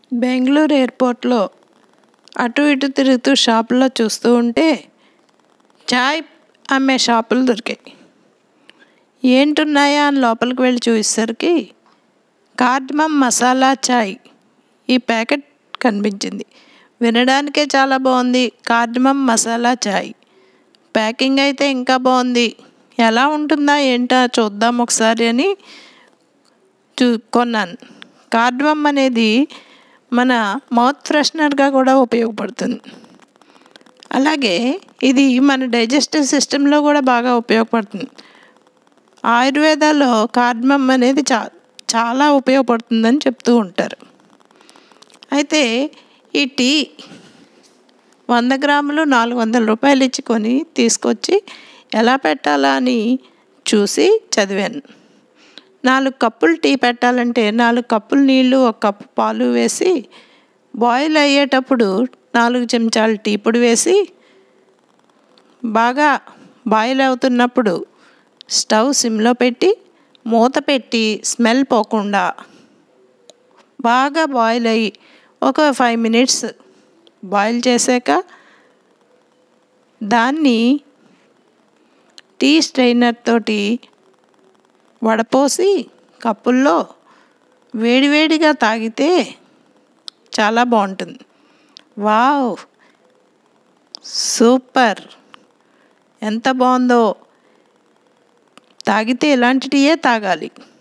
బెంగళూరు ఎయిర్పోర్ట్లో అటు ఇటు తిరుగుతూ షాపుల్లో చూస్తూ ఉంటే చాయ్ అమ్మే షాపులు దొరికాయి ఏంటున్నాయా అని లోపలికి వెళ్ళి చూసేసరికి కార్డమమ్ మసాలా చాయ్ ఈ ప్యాకెట్ కనిపించింది వినడానికే చాలా బాగుంది కార్డమమ్ మసాలా చాయ్ ప్యాకింగ్ అయితే ఇంకా బాగుంది ఎలా ఉంటుందా ఏంటా చూద్దాం ఒకసారి అని చూ కొన్నాను కార్డమమ్ అనేది మన మౌత్ ఫ్రెషనర్గా కూడా ఉపయోగపడుతుంది అలాగే ఇది మన డైజెస్టివ్ సిస్టంలో కూడా బాగా ఉపయోగపడుతుంది ఆయుర్వేదాలో కార్డమమ్ అనేది చా చాలా ఉపయోగపడుతుందని చెప్తూ ఉంటారు అయితే ఈ టీ వంద గ్రాములు నాలుగు వందల రూపాయలు ఇచ్చి కొని తీసుకొచ్చి ఎలా పెట్టాలా అని చూసి చదివాను నాలుగు కప్పులు టీ పెట్టాలంటే నాలుగు కప్పులు నీళ్ళు ఒక కప్పు పాలు వేసి బాయిల్ అయ్యేటప్పుడు నాలుగు చెంచాలు టీ పొడి వేసి బాగా బాయిల్ అవుతున్నప్పుడు స్టవ్ సిమ్లో పెట్టి మూత పెట్టి స్మెల్ పోకుండా బాగా బాయిల్ అయ్యి ఒక ఫైవ్ మినిట్స్ బాయిల్ చేశాక దాన్ని టీ స్ట్రైనర్ తోటి వడపోసి కప్పుల్లో వేడివేడిగా తాగితే చాలా బాగుంటుంది వావ్ సూపర్ ఎంత బాగుందో తాగితే ఇలాంటి టీయే తాగాలి